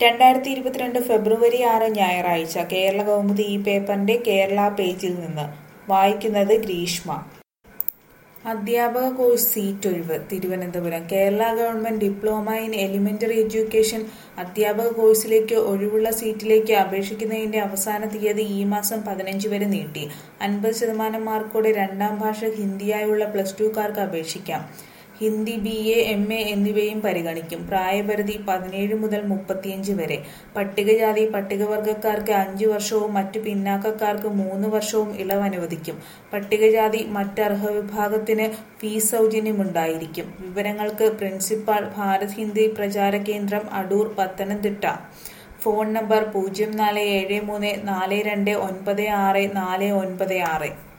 രണ്ടായിരത്തി ഇരുപത്തിരണ്ട് ഫെബ്രുവരി ആറ് ഞായറാഴ്ച കേരള കൗമുദി ഈ പേപ്പറിന്റെ കേരള പേജിൽ നിന്ന് വായിക്കുന്നത് ഗ്രീഷ്മ അധ്യാപക കോഴ്സ് സീറ്റ് ഒഴിവ് Thiruvananthapuram Kerala government diploma in elementary education അധ്യാപക കോഴ്സിലേക്ക് ഒഴിവുള്ള സീറ്റിലേക്ക് അപേക്ഷിക്കുന്നതിന്റെ അവസാന തീയതി ഈ മാസം പതിനഞ്ച് വരെ നീട്ടി അൻപത് ശതമാനം മാർക്കോടെ രണ്ടാം ഭാഷ ഹിന്ദിയായുള്ള പ്ലസ് ടുക്കാർക്ക് അപേക്ഷിക്കാം Hindi B A M A എന്നിവയും പരിഗണിക്കും പ്രായപരിധി പതിനേഴ് മുതൽ മുപ്പത്തിയഞ്ച് വരെ പട്ടികജാതി പട്ടികവർഗക്കാർക്ക് അഞ്ചു വർഷവും മറ്റു പിന്നാക്കക്കാർക്ക് മൂന്ന് വർഷവും ഇളവ് അനുവദിക്കും പട്ടികജാതി മറ്റ് അർഹ വിഭാഗത്തിന് ഫീസ് സൗജന്യമുണ്ടായിരിക്കും വിവരങ്ങൾക്ക് പ്രിൻസിപ്പാൾ ഭാരത് ഹിന്ദി പ്രചാര കേന്ദ്രം അടൂർ പത്തനംതിട്ട ഫോൺ നമ്പർ പൂജ്യം നാല് ഏഴ് മൂന്ന് നാല് രണ്ട് ഒൻപത് ആറ് നാല് ഒൻപത് ആറ്